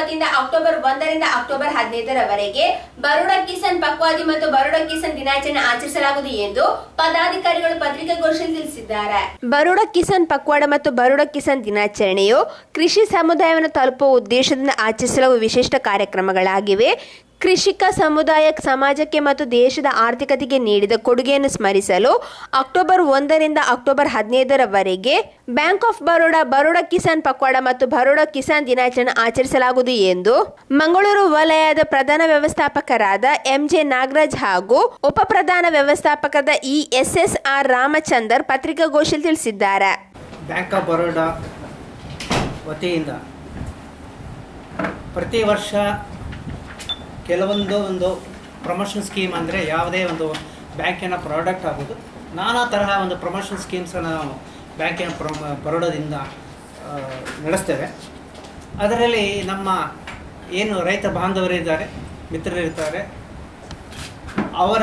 ವತಿಯಿಂದ ಅಕ್ಟೋಬರ್ ಒಂದರಿಂದ ಅಕ್ಟೋಬರ್ ಹದಿನೈದರವರೆಗೆ ಬರೋಡ ಕಿಸಾನ್ ಪಕ್ವಾದಿ ಮತ್ತು ಬರೋಡ ಕಿಸಾನ್ ದಿನಾಚರಣೆ ಆಚರಿಸಲಾಗುವುದು ಎಂದು ಪದಾಧಿಕಾರಿಗಳು ಪತ್ರಿಕಾಗೋಷ್ಠಿಯಲ್ಲಿ ತಿಳಿಸಿದ್ದಾರೆ ಬರೋಡ ಕಿಸಾನ್ ಪಕ್ವಾಡ ಮತ್ತು ಬರೋಡ ಕಿಸಾನ್ ದಿನಾಚರಣೆಯು ಕೃಷಿ ಸಮುದಾಯವನ್ನು ತಲುಪುವ ಉದ್ದೇಶದಿಂದ ಆಚರಿಸಲಾಗುವ ವಿಶಿಷ್ಟ ಕಾರ್ಯಕ್ರಮಗಳಾಗಿವೆ ಕೃಷಿಕ ಸಮುದಾಯ ಸಮಾಜಕ್ಕೆ ಮತ್ತು ದೇಶದ ಆರ್ಥಿಕತೆಗೆ ನೀಡಿದ ಕೊಡುಗೆಯನ್ನು ಸ್ಮರಿಸಲು ಅಕ್ಟೋಬರ್ ಒಂದರಿಂದ ಅಕ್ಟೋಬರ್ ಹದಿನೈದರವರೆಗೆ ಬ್ಯಾಂಕ್ ಆಫ್ ಬರೋಡಾ ಬರೋಡಾ ಕಿಸಾನ್ ಪಕ್ವಾಡ ಮತ್ತು ಬರೋಡಾ ಕಿಸಾನ್ ದಿನಾಚರಣೆ ಆಚರಿಸಲಾಗುವುದು ಎಂದು ಮಂಗಳೂರು ವಲಯದ ಪ್ರಧಾನ ವ್ಯವಸ್ಥಾಪಕರಾದ ಎಂಜೆ ನಾಗರಾಜ್ ಹಾಗೂ ಉಪ ಪ್ರಧಾನ ವ್ಯವಸ್ಥಾಪಕರಾದ ಇ ಎಸ್ ಎಸ್ ಆರ್ ರಾಮಚಂದರ್ ಪತ್ರಿಕಾಗೋಷ್ಠಿಯಲ್ಲಿ ತಿಳಿಸಿದ್ದಾರೆ ಬ್ಯಾಂಕ್ ಆಫ್ ಬರೋಡಾ ವತಿಯಿಂದ ಪ್ರತಿ ವರ್ಷ ಕೆಲವೊಂದು ಒಂದು ಪ್ರಮೋಷನ್ ಸ್ಕೀಮ್ ಅಂದರೆ ಯಾವುದೇ ಒಂದು ಬ್ಯಾಂಕಿನ ಪ್ರಾಡಕ್ಟ್ ಆಗೋದು ನಾನಾ ತರಹ ಒಂದು ಪ್ರಮೋಷನ್ ಸ್ಕೀಮ್ಸನ್ನು ನಾವು ಬ್ಯಾಂಕಿನ ಪ್ರೊಮ ಬರೋಡದಿಂದ ಆ, ನಡೆಸ್ತೇವೆ ಅದರಲ್ಲಿ ನಮ್ಮ ಏನು ರೈತ ಬಾಂಧವರಿದ್ದಾರೆ ಮಿತ್ರರಿರ್ತಾರೆ ಅವರ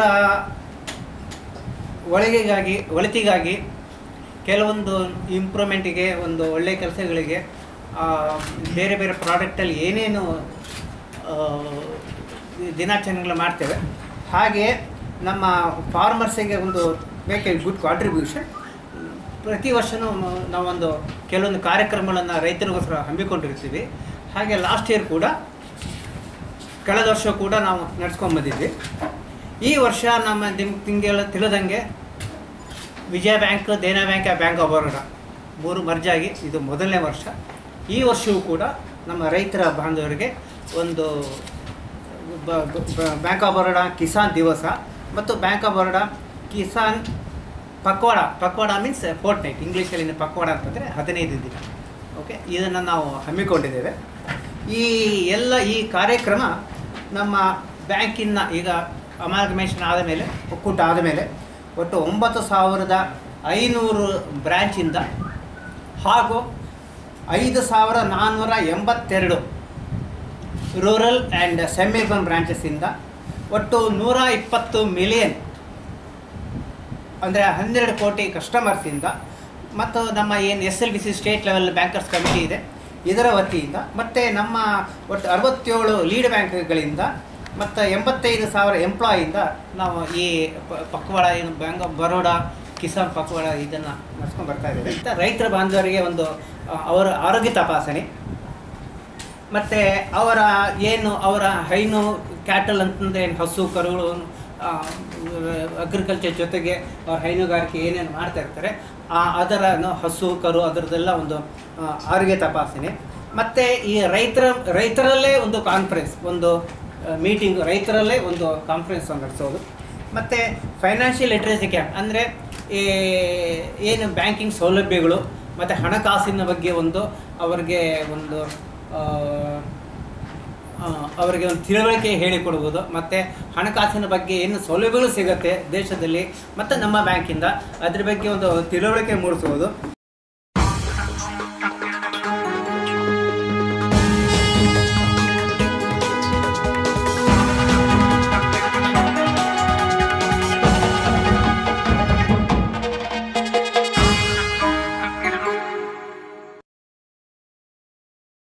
ಒಳಗೆಗಾಗಿ ಒಳಿತಿಗಾಗಿ ಕೆಲವೊಂದು ಇಂಪ್ರೂವ್ಮೆಂಟಿಗೆ ಒಂದು ಒಳ್ಳೆಯ ಕೆಲಸಗಳಿಗೆ ಆ, ಬೇರೆ ಬೇರೆ ಪ್ರಾಡಕ್ಟಲ್ಲಿ ಏನೇನು ಆ, ದಿನಾಚರಣೆಗಳು ಮಾಡ್ತೇವೆ ಹಾಗೆಯೇ ನಮ್ಮ ಫಾರ್ಮರ್ಸಿಗೆ ಒಂದು ಬೇಕೆ ಗುಡ್ ಕಾಂಟ್ರಿಬ್ಯೂಷನ್ ಪ್ರತಿ ವರ್ಷವೂ ನಾವೊಂದು ಕೆಲವೊಂದು ಕಾರ್ಯಕ್ರಮಗಳನ್ನು ರೈತರಿಗೋಸ್ಕರ ಹಮ್ಮಿಕೊಂಡಿರ್ತೀವಿ ಹಾಗೆ ಲಾಸ್ಟ್ ಇಯರ್ ಕೂಡ ಕಳೆದ ವರ್ಷ ಕೂಡ ನಾವು ನಡ್ಸ್ಕೊಂಡು ಬಂದಿದ್ವಿ ಈ ವರ್ಷ ನಮ್ಮ ನಿಮ್ ತಿಂಗೆಲ್ಲ ತಿಳಿದಂಗೆ Vijaya bank Dena bank bank of Baroda ಮೂರು ಮರ್ಜಾಗಿ ಇದು ಮೊದಲನೇ ವರ್ಷ ಈ ವರ್ಷವೂ ಕೂಡ ನಮ್ಮ ರೈತರ ಬಾಂಧವರಿಗೆ ಒಂದು ಬ- ಬ- ಬ್ಯಾಂಕ್ ಆಫ್ ಬರೋಡ ಕಿಸಾನ್ ದಿವಸ ಮತ್ತು bank of Baroda Kisan Pakhwada Pakhwada means fortnight ಇಂಗ್ಲೀಷಲ್ಲಿ ಪಕ್ವಾಡ ಅಂತಂದರೆ ಹದಿನೈದು ದಿನ ಓಕೆ ಇದನ್ನು ನಾವು ಹಮ್ಮಿಕೊಂಡಿದ್ದೇವೆ ಈ ಎಲ್ಲ ಈ ಕಾರ್ಯಕ್ರಮ ನಮ್ಮ ಬ್ಯಾಂಕಿನ ಈಗ ಅಮಾಲ್ಗಮೇಷನ್ ಆದ ಮೇಲೆ ಒಕ್ಕೂಟ ಆದ ಮೇಲೆ ಒಟ್ಟು ಒಂಬತ್ತು ಸಾವಿರದ ಐನೂರು ಬ್ರ್ಯಾಂಚಿಂದ ಹಾಗೂ ಐದು ಸಾವಿರ ನಾನ್ನೂರ ಎಂಬತ್ತೆರಡು ರೂರಲ್ ಆ್ಯಂಡ್ ಸೆಮಿರ್ಬನ್ ಬ್ರಾಂಚಸ್ಸಿಂದ ಒಟ್ಟು ನೂರ ಇಪ್ಪತ್ತು ಮಿಲಿಯನ್ ಅಂದರೆ ಹನ್ನೆರಡು ಕೋಟಿ ಕಸ್ಟಮರ್ಸಿಂದ ಮತ್ತು ನಮ್ಮ ಏನು S L B C state level bankers committee ಇದೆ ಇದರ ವತಿಯಿಂದ ಮತ್ತು ನಮ್ಮ ಒಟ್ಟು ಅರವತ್ತೇಳು ಲೀಡ್ ಬ್ಯಾಂಕ್ಗಳಿಂದ ಮತ್ತು ಎಂಬತ್ತೈದು ಸಾವಿರ ಎಂಪ್ಲಾಯಿಂದ ನಾವು ಈ ಪ- ಪಕ್ವಾಡ ಏನು ಬ್ಯಾಂಕ್ ಆಫ್ ಬರೋಡಾ ಕಿಸಾನ್ ಪಕ್ವಾಡ ಇದನ್ನು ನಡೆಸ್ಕೊಂಡು ಬರ್ತಾ ಇದ್ದೇವೆ ಮತ್ತು ರೈತರ ಬಾಂಧವರಿಗೆ ಒಂದು ಆ, ಅವರ ಆರೋಗ್ಯ ತಪಾಸಣೆ ಮತ್ತು ಅವರ ಏನು ಅವರ ಹೈನು ಕ್ಯಾಟಲ್ ಅಂತಂದರೆ ಏನು ಹಸು ಕರುಗಳು ಅಗ್ರಿಕಲ್ಚರ್ ಜೊತೆಗೆ ಅವ್ರ ಹೈನುಗಾರಿಕೆ ಏನೇನು ಮಾಡ್ತಾ ಇರ್ತಾರೆ ಆ ಅದರ ನ- ಹಸು ಕರು ಅದರದ್ದೆಲ್ಲ ಒಂದು ಆ, ಆರೋಗ್ಯ ತಪಾಸಣೆ ಮತ್ತು ಈ ರೈತರ ರೈತರಲ್ಲೇ ಒಂದು ಕಾನ್ಫರೆನ್ಸ್ ಒಂದು ಮೀಟಿಂಗ್ ರೈತರಲ್ಲೇ ಒಂದು ಕಾನ್ಫರೆನ್ಸ್ ನಡೆಸೋದು ಮತ್ತು ಫೈನಾನ್ಷಿಯಲ್ ಲಿಟ್ರೇಸಿ ಕ್ಯಾಂಪ್ ಅಂದರೆ ಏನು ಬ್ಯಾಂಕಿಂಗ್ ಸೌಲಭ್ಯಗಳು ಮತ್ತು ಹಣಕಾಸಿನ ಬಗ್ಗೆ ಒಂದು ಅವರಿಗೆ ಒಂದು ಆ, ಆ, ಅವರಿಗೆ ಒಂದು ತಿಳುವಳಿಕೆ ಹೇಳಿಕೊಡುವುದು ಮತ್ತು ಹಣಕಾಸಿನ ಬಗ್ಗೆ ಏನು ಸೌಲಭ್ಯಗಳು ಸಿಗುತ್ತೆ ದೇಶದಲ್ಲಿ ಮತ್ತು ನಮ್ಮ ಬ್ಯಾಂಕಿಂದ ಅದ್ರ ಬಗ್ಗೆ ಒಂದು ತಿಳುವಳಿಕೆ ಮೂಡಿಸುವುದು